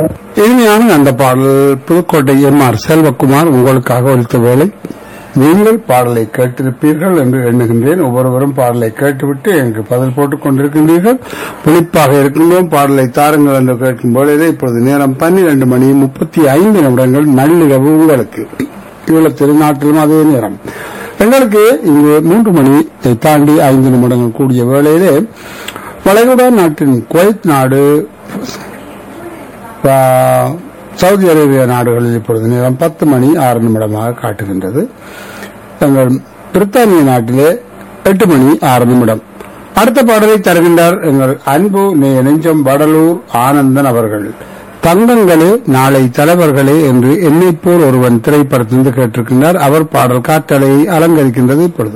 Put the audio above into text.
இனிமையான அந்த பாடல் புதுக்கோட்டை எம் ஆர் செல்வகுமார் உங்களுக்காக ஒலித்த வேலை நீங்கள் பாடலை கேட்டிருப்பீர்கள் என்று எண்ணுகின்றேன் ஒவ்வொருவரும் பாடலை கேட்டுவிட்டு எனக்கு பதில் போட்டுக் கொண்டிருக்கின்றீர்கள் புளிப்பாக இருக்கின்றோம் பாடலை தாருங்கள் என்று கேட்கும் பொழுதே இப்பொழுது நேரம் பன்னிரண்டு மணி முப்பத்தி ஐந்து நிமிடங்கள் நள்ளிரவு உங்களுக்கு இவ்வளவு திருநாட்டிலும் அதே நேரம் எங்களுக்கு இங்கு மூன்று மணி தாண்டி ஐந்து நிமிடங்கள் கூடிய வேளையிலே வளைகுடா நாட்டின் குவைத் நாடு ஆ, சவுதி அரேபியா நாடுகளில் இப்பொழுது நேரம் பத்து மணி ஆறு நிமிடமாக காட்டுகின்றது தங்கள் பிரித்தானிய நாட்டிலே எட்டு மணி ஆறு நிமிடம் அடுத்த பாடலை தருகின்றார் எங்கள் அன்பு நெ- நெஞ்சம் வடலூர் ஆனந்தன் அவர்கள் தங்கங்களே நாளை தலைவர்களே என்று என்னைப் போல் ஒருவன் திரைப்படத்திலிருந்து கேட்டிருக்கின்றார் அவர் பாடல் காற்றலையை அலங்கரிக்கின்றது இப்பொழுது